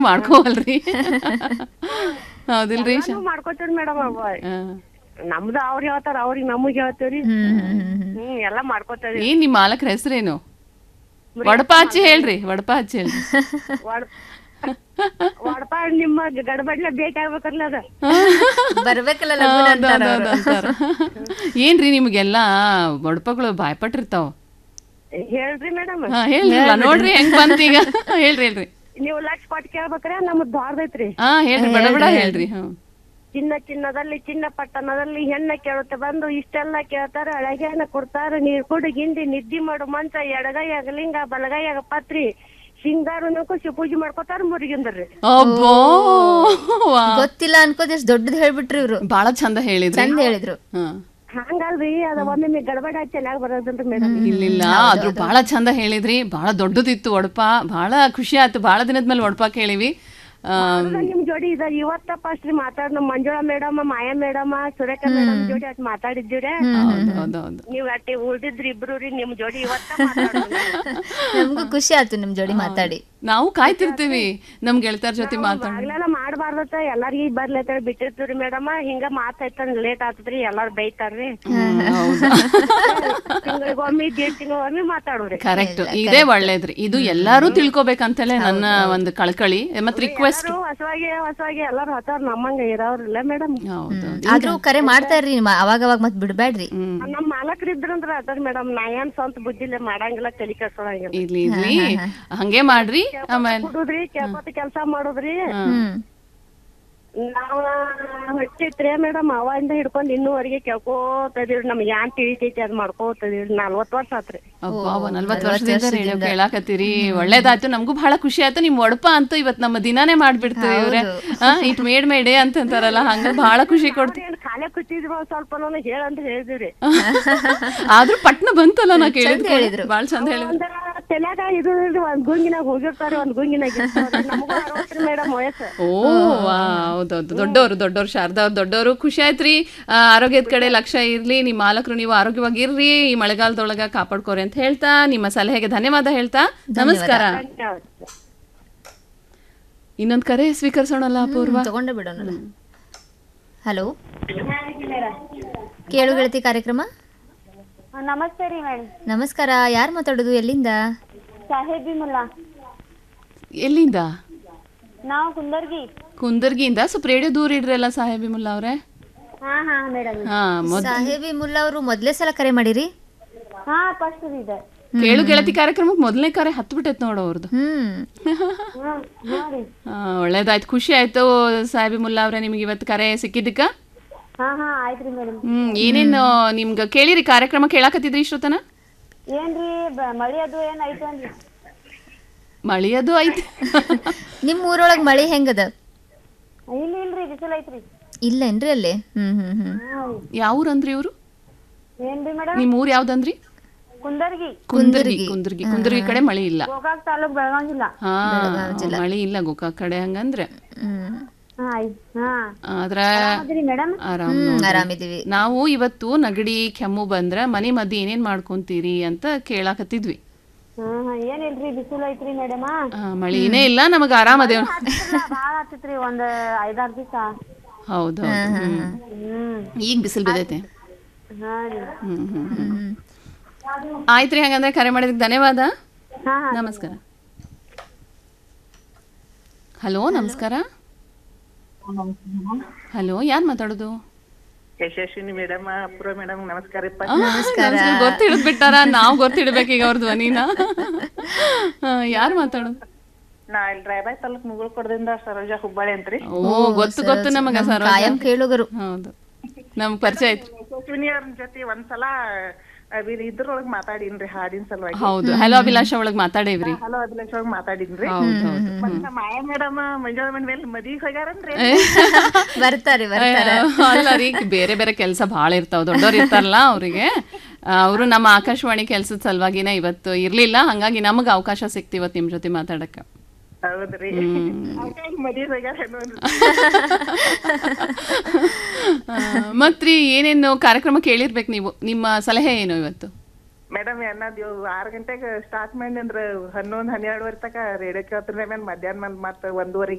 ಮಾಡ್ಕೋವಲ್ರಿ ಹೌದಿಲ್ರಿ ಶ- ಮಾಡ್ಕೋತೀವಿ ಮೇಡಮ್ ಆ. ನಮ್ದು ಅವ್ರ್ ಹೇಳ್ತಾರ ಅವ್ರಿಗೆ ನಮಗ್ ಹೇಳ್ತೀವ್ರಿ ಹ್ಮ್ ಹ್ಮ್ ಹ್ಮ್ ಹ್ಮ್. ಹ್ಮ್ ಎಲ್ಲಾ ಮಾಡ್ಕೋತೀವಿ ಏನ್ ನಿಮ್ಮ ಮಾಲಕ್ರ ಹೆಸರೇನು ವಡಪ ಹಚ್ಚಿ ಹೇಳ್ರಿ ವಡಪ ಹಚ್ಚಿ ಹೇಳ್ರಿ ವಡಪ ನಿಮ್ಮ ಗಡಬಡ್ಲೆ ಭೇಟಿ ಆಗ್ಬೇಕಲ್ಲ ಅದ ಬರ್ಬೇಕಲ್ಲ ಲಗುನ ಹೌದ್ ಅಂತಾರ ಹೌದ್ ಅವ್ರು. ಹೌದ್ ಅಂತಾರ. ಏನ್ರಿ ನಿಮ್ಗೆಲ್ಲ ವಡಪಗಳು ಬಾಯ್ಪಟ್ಟಿರ್ತಾವ ಹೇಳ್ರಿ ಮೇಡಮ್ ಹಾ ಹೇಳ್ರಲ್ಲ ನೋಡ್ರಿ ಹೆಂಗ್ ಬಂತ್ ಈಗ ಹೇಳ್ರಿ ಹೇಳ್ರಿ ನೀವು ಲಕ್ಷ ಕೊಟ್ಟು ಕೇಳ್ಬೇಕ್ರೆ ನಮ್ದು ದ್ವಾರದೈತ್ರಿ ಹಾ ಹೇಳ್ರಿ ಬಡ ಬಡ ಹೇಳ್ರಿ ಹಾ ಚಿನ್ನ ಚಿನ್ನದಲ್ಲಿ ಚಿನ್ನ ಪಟ್ಟಣದಲ್ಲಿ ಹೆಣ್ಣ ಕೇಳುತ್ತೆ ಬಂದು ಇಷ್ಟೆಲ್ಲ ಕೇಳ್ತಾರ ಅಳಗ್ಯಾನ ಕೊಡ್ತಾರ ನೀರ್ ಕುಡಿ ಗಿಂಡಿ ನಿದ್ದಿ ಮಾಡು ಮಂಚ ಎಡಗೈಯಾಗ ಲಿಂಗ ಬಲಗೈಯಾಗ ಪತ್ರಿ ಸಿಂಗಾರನಕ್ಕೂ ಶಿಪೂಜಿ ಮಾಡ್ಕೋತಾರ ಮುರಿಗಿಂದ್ರಿ ಅಬ್ಬೋ ವಾ. ಗೊತ್ತಿಲ್ಲ ಅನ್ಕೋದ್ ಎಷ್ಟ್ ದೊಡ್ಡದ್ ಹೇಳ್ಬಿಟ್ರಿ ಇವ್ರು ಬಾಳ ಚಂದ ಹೇಳಿದ್ರಿ ಚಂದ ಹೇಳಿದ್ರು ಹಾ ಹಂಗಲ್ರಿ ಅದ ಒಮ್ಮೊಮ್ಮೆ ಗಡಬಡ ಚೆನ್ನಾಗ್ ಬರೋದಲ್ರಿ ಮೇಡಮ್ ಇಲ್ಲಿಲ್ಲ ಆದ್ರೂ ಬಹಳ ಚಂದ ಹೇಳಿದ್ರಿ ಬಹಳ ದೊಡ್ಡದಿತ್ತು ಒಡಪ ಬಹಳ ಖುಷಿ ಆಯ್ತು ಬಹಳ ದಿನದ ಮೇಲೆ ಒಡಪ ಕೇಳಿವಿ ಆ, ನಿಮ್ ಜೋಡಿ ಇದ ಇವತ್ತ ಫಸ್ಟ್ ರೀ ಮಾತಾಡ್ ನಮ್ Manjula madam Maya madam Surekha madam ಜೋಡಿ ಅಟ್ ಮಾತಾಡಿದ್ದೀವ್ರಿ ಹೌದು ಹೌದು ಹೌದು ನೀವ್ ಅಟ್ಟಿ ಉಳ್ದಿದ್ರಿ ಇಬ್ರು ರೀ ನಿಮ್ ಜೋಡಿ ಇವತ್ತ ಮಾತಾಡೋಣ ನಮಗೂ ಖುಷಿ ಆಯ್ತು ನಿಮ್ ಜೋಡಿ ಮಾತಾಡಿ ನಾವು ಕಾಯ್ತಿರ್ತೀವಿ ನಮ್ ಗೆಳತಾರ ಜೊತೆ ಮಾತಾಡ ಆಗ್ಲೆಲ್ಲ ಮಾಡ್ಬಾರ್ದತ್ತ ಎಲ್ಲಾರ್ಗಿ ಬರ್ಲಿ ಅಂತ ಹೇಳಿ ಬಿಟ್ಟಿರ್ತೀವ್ರಿ ಮೇಡಮ್ ಹಿಂಗ ಮಾತಾಯ್ತ ಲೇಟ್ ಆತದ್ರಿ ಎಲ್ಲಾರು ಬೈತಾರ್ರಿ ತಿಂಗಳಿಗೊಮ್ಮೆ ದೇಡ್ ತಿಂಗಳಿಗೊಮ್ಮೆ ಮಾತಾಡೋರಿ ಕರೆಕ್ಟ್ ಇದೇ ಒಳ್ಳೇದ್ರಿ ಇದು ಎಲ್ಲಾರು ತಿಳ್ಕೊಬೇಕಂತಲೇ ನನ್ನ ಒಂದು ಕಳ್ಕಳಿ ಮತ್ ರಿಕ್ವೆಸ್ಟ್ ಎಲ್ಲಾರು ಹೊಸವಾಗಿ ಹೊಸವಾಗಿ ಎಲ್ಲಾರು ಹೊಸವ್ರು ನಮ್ಮಂಗ ಇರೋರ್ಲ್ಲ ಮೇಡಮ್ ಹೌದು ಆದ್ರೂ ಕರೆ ಮಾಡ್ತಾ ಇರ್ರಿ ಮ- ಅವಾಗ ಅವಾಗ ಮತ್ ಬಿಡ್ಬೇಡ್ರಿ ನಮ್ ಮಾಲಕ್ರು ಇದ್ರಂದ್ರ ಅದ ಮೇಡಮ್ ನಾ ಏನ್ ಸ್ವಂತ ಬುದ್ಧಿಲೆ ಮಾಡಂಗಿಲ್ಲ ತಲಿ ಕೆಡ್ಸೋಳಂಗಿಲ್ಲ ಇರ್ಲಿ ಇರ್ಲಿ ಹಂಗೆ ಮಾಡ್ರಿ ಆಮೇಲೆ ಕುಡುದ್ರಿ ಕೇಳ್ಕೊತ ಕೆಲ್ಸ ಮಾಡುದ್ರಿ ಹ್ಮ್ ನಾವ ಹೊಟ್ಟಿತ್ರಿ ಮೇಡಮ್ ಅವಾಗಿಂದ ಹಿಡ್ಕೊಂಡ್ ಇನ್ನೂವರೆಗೆ ಕೇಳ್ಕೋತದಿವ್ರಿ ನಮ್ಗೆ ಯಾನ್ ತಿಳಿತೈತಿ ಅದ್ ಮಾಡ್ಕೋತದಿವ್ರಿ ನಲ್ವತ್ ವರ್ಷ ಆತ್ರಿ ಅಬ್ಬಾ ನಲ್ವತ್ತು ವರ್ಷದಿಂದ ರೇಡಿಯೋ ಕೇಳಾಕತ್ತೀರಿ ಒಳ್ಳೇದಾಯ್ತು ನಮಗೂ ಬಹಳ ಖುಷಿ ಆಯ್ತು ನಿಮ್ ಒಡಪ ಅಂತೂ ಇವತ್ ನಮ್ಮ ದಿನಾನೇ ಮಾಡ್ಬಿಡ್ತೀವಿ ಇವ್ರೆ ಇಟ್ ಮೇಡ್ ಮೇಡೆ ಅಂತಂತಾರಲ್ಲ ಹಂಗ ಬಹಳ ಖುಷಿ ಕೊಡ್ತೀವಿ ಏನ್ ಖಾಲಿ ಕೂತಿದ್ರು ಒಂದ್ ಸ್ವಲ್ಪ ನಾನು ಹೇಳಂತ ಹೇಳಿದ್ರಿ ಆದ್ರೂ ಪಟ್ನ ಬಂತಲ್ಲ ನಾ ಕೇಳಿದ್ ಹೇಳಿದ್ರು. ಬಾಳ ಚಂದ ಹೇಳಿದ್ರು ಒಂದ್ ತಲ್ಯಾಗ ಇದು ಇಲ್ರಿ, ಒಂದ್ ಗುಂಗಿನಾಗ ಹೋಗಿರ್ತಾರಿ ಒಂದ್ ಗುಂಗಿನಾಗ ಇರ್ತಾರ್ರಿ. ನಮಗೂ ಅರವತ್ರಿ ಮೇಡಮ್ ವಯಸ್ಸು ಓ ವಾ, ಹೌದೌದು ದೊಡ್ಡವರು ದೊಡ್ಡವರು ಶಾರದಾ ಅವ್ರು ದೊಡ್ಡವರು ಖುಷಿ ಆಯ್ತ್ರಿ ಆ, ಆರೋಗ್ಯದ ಕಡೆ ಲಕ್ಷ್ಯ ಇರ್ಲಿ ನಿಮ್ಮ ಮಾಲಕರು ನೀವು ಆರೋಗ್ಯವಾಗಿರ್ರಿ ಈ ಮಳೆಗಾಲದೊಳಗ ಕಾಪಾಡ್ಕೋರಿ ಅಂತ ಹೇಳ್ತಾ ನಿಮ್ಮ ಸಲಹೆಗೆ ಧನ್ಯವಾದ ಹೇಳ್ತಾ ನಮಸ್ಕಾರ ಇನ್ನೊಂದ್ ಕರೆ ಸ್ವೀಕರಿಸೋಣಲ್ಲ ಅಪೂರ್ವ ತಗೊಂಡೇ ಬಿಡೋಣ ಹಲೋ ಕೇಳು ಗೆಳತಿ ಕಾರ್ಯಕ್ರಮ ನಮಸ್ತೆ ರೀ ಮೇಡಮ್ ನಮಸ್ಕಾರ ಯಾರು ಮಾತಾಡೋದು ಎಲ್ಲಿಂದ ಸಾಹೇಬಿ ಮುಲ್ಲಾ ಎಲ್ಲಿಂದ ನಾವು ಕುಂದರ್ಗಿ ಕುಂದರ್ಗಿಯಿಂದ ಸ್ವಲ್ಪ ರೇಡಿಯೋ ದೂರ ಇಡ್ರಲ್ಲ ಸಾಹೇಬಿ ಮುಲ್ಲಾ ಅವ್ರೆ ಹಾ ಹಾ ಮೇಡಮ್ ಹಾ ಮೊದ್ ಸಾಹೇಬಿ ಮುಲ್ಲಾ ಅವರು ಮೊದ್ಲೇ ಸಲ ಕರೆ ಮಾಡಿರಿ ಹಾ ಫಸ್ಟ್ ಇದೆ ಕೇಳು ಗೆಳತಿ ಕಾರ್ಯಕ್ರಮಕ್ಕೆ ಮೊದಲನೇ ಕರೆ ಹತ್ತು ಬಿಟ್ಟೈತ್ ನೋಡು ಅವ್ರದ್ದು ಹ್ಮ್ ಆ, ಒಳ್ಳೇದಾಯ್ತು ಖುಷಿ ಆಯ್ತು ಸಾಹೇಬಿ ಮುಲ್ಲಾ ಅವ್ರೆ ನಿಮ್ಗೆ ಇವತ್ತು ಕರೆ ಸಿಕ್ಕಿದ್ದಕ್ಕ ಹಾ ಹಾ ಆಯ್ತ್ರಿ ಮೇಡಮ್ ಹ್ಮ್ ಏನೇನು ನಿಮ್ಗ ಕೇಳಿರಿ ಕಾರ್ಯಕ್ರಮ ಕೇಳಾಕತ್ತಿದ್ರಿ ಇಷ್ಟೊತ್ತನ ಏನ್ರಿ ಬ- ಮಳಿ ಅದು ಏನ್ ಐತೇನ್ರಿ ಮಳಿಯದು ಐತಿ ನಿಮ್ ಊರೊಳಗ್ ಮಳಿ ಹೆಂಗದ ಇಲ್ಲಿ ಇಲ್ರಿ ಬಿಸಿಲ್ ಐತ್ರಿ ಇಲ್ಲೇನ್ರಿ ಅಲ್ಲಿ ಹ್ಮ್ ಹ್ಮ್ ಹ್ಮ್ ಯಾವ ಊರಂದ್ರಿ ಇವ್ರು ಏನ್ರಿ ಮೇಡಮ್ ನಿಮ್ ಊರ್ ಯಾವ್ದಂದ್ರಿ ಕುಂದರ್ಗಿ ಕುಂದರ್ಗಿ ಕುಂದರ್ಗಿ ಕುಂದರ್ಗಿ ಕಡೆ ಮಳಿ ಇಲ್ಲ ಗೋಕಾಕ್ ತಾಲೂಕ್ ಬೆಳಗಾವ್ ಜಿಲ್ಲಾ ಹಾ ಮಳಿ ಇಲ್ಲ ಗೋಕಾಕ್ ಕಡೆ ಹಂಗಂದ್ರೆ ಹ್ಮ್ ಹಾ ಆಯ್ತ್ ಹಾ ಆದ್ರ ಅದ್ರಿ ಮೇಡಮ್ ಆರಾಮ್ ಹ್ಮ್ ನೋಡ್ರಿ. ಆರಾಮಿದೀವಿ ನಾವು ಇವತ್ತು ನಗಡಿ ಕೆಮ್ಮು ಬಂದ್ರ ಮನೆ ಮದ್ದು ಏನೇನ್ ಮಾಡ್ಕೊಂತೀರಿ ಅಂತ ಕೇಳಾಕತ್ತಿದ್ವಿ ಹಾ ಹಾ ಏನಿಲ್ರಿ ಬಿಸಿಲ್ ಐತ್ರಿ ಮೇಡಮ್ ಆ, ಮಳಿನೇ ಇಲ್ಲ ನಮಗ ಆರಾಮ್ ಅದೇವ್ ಬಾಳ ಹತ್ತಿತ್ರಿ ಒಂದ್ ಐದಾರ್ ದಿವಸ ಹೌದು ಹ್ಮ್ ಹ್ಮ್ ಈಗ ಬಿಸಿಲು ಬಿದ್ದೈತೆ ಹಾ ರೀ ಹ್ಮ್ ಹ್ಮ್ ಹ್ಮ್ ಆಯ್ತ್ರಿ ಹಂಗಂದ್ರೆ ಕರೆ ಮಾಡಿದಕ್ಕೆ ಧನ್ಯವಾದ ಹಾ ನಮಸ್ಕಾರ ಹಲೋ ನಮಸ್ಕಾರ ಹಲೋ ಯಾರು ಮಾತಾಡೋದು ಯಶಸ್ವಿನಿ ಮೇಡಮ್ ಅಪೂರ್ವ ಮೇಡಮ್ ನಮಸ್ಕಾರಪ್ಪ ಆ, ನಮಸ್ಕಾರ ಗೊತ್ತಿಡದ್ ಬಿಟ್ಟಾರ ನಾವು ಗೊತ್ತಿಡ್ಬೇಕು ಈಗ ಅವ್ರ ಧ್ವನಿನ ಯಾರು ಮಾತಾಡೋದು ನಾ ಇಲ್ಲಿ ರಾಯಬಾಯಿ ತಾಲೂಕ್ ಮುಗುಳ್ಕೊಡದಿಂದ ಸರೋಜಾ ಹುಬ್ಬಳ್ಳಿ ಅಂತ್ರಿ ಓ ಗೊತ್ತು ಗೊತ್ತು ನಮಗ ಸರ್ ಕಾಯಂ ಕೇಳುಗರು ಹೌದು ನಮ್ಗ್ ಪರಿಚಯ ಐತ್ರಿ ಯಶಸ್ವಿನಿ ಅವ್ರ ಜೊತೆ ಒಂದ್ಸಲ ಅದ್ ಇದ್ರೊಳಗ್ ಮಾತಾಡಿನ್ರಿ ಹಾಡಿನ ಸಲುವಾಗಿ ಹೌದು ಹಲೋ ಅಭಿಲಾಷ ಒಳಗ್ ಮಾತಾಡೇವ್ರಿ ಹಲೋ ಅಭಿಲಾಷ್ ಒಳಗ್ ಮಾತಾಡಿನ್ರಿ ಹೌದು ಹೌದು ಮತ್ತ ನಮ್ಮ ಮಾಯಾ ಮೇಡಮ್ ಮಂಜುಳಾ ಮೇಡಮ್ ಮೇಲೆ ಮದಿಗ್ ಹೋಗ್ಯಾರನ್ರಿ ಬರ್ತಾರೆ ಬರ್ತಾರೆ ಅಲ್ಲ ರೀ ಬೇರೆ ಬೇರೆ ಕೆಲಸ ಭಾಳ ಇರ್ತಾವ ದೊಡ್ಡವ್ರು ಇರ್ತಾರಲ್ಲ ಅವರಿಗೆ ಅವರು ನಮ್ಮ ಆಕಾಶವಾಣಿ ಕೆಲ್ಸದ ಸಲುವಾಗಿನ ಇವತ್ತು ಇರ್ಲಿಲ್ಲ ಹಂಗಾಗಿ ನಮಗ್ ಅವಕಾಶ ಸಿಕ್ತಿ ಇವತ್ತು ನಿಮ್ ಜೊತೆ ಮಾತಾಡಕ ಹೌದ್ರಿ ಅದಕ್ಕಾಗಿ ಮದಿಗ್ ಹೋಗ್ಯಾರೇನೋ ಅನ್ರಿ. ಮತ್ರಿ ಏನೇನು ಕಾರ್ಯಕ್ರಮ ಕೇಳಿರ್ಬೇಕು ನೀವು ನಿಮ್ಮ ಸಲಹೆ ಏನು ಇವತ್ತು ಮೇಡಮ್ ಅನ್ನದ್ ಆರ್ ಗಂಟೆಗೆ ಸ್ಟಾರ್ಟ್ ಮಾಡಿ ಅಂದ್ರ ಹನ್ನೊಂದ್ ಹನ್ನೆರಡುವರೆ ತಕ ರೇಡಿಯೋ ಕೇಳ್ತಿರ್ರಿ ಮ್ಯಾಮ್ ಮಧ್ಯಾಹ್ನ ಮತ್ತ್ ಒಂದೂವರೆಗೆ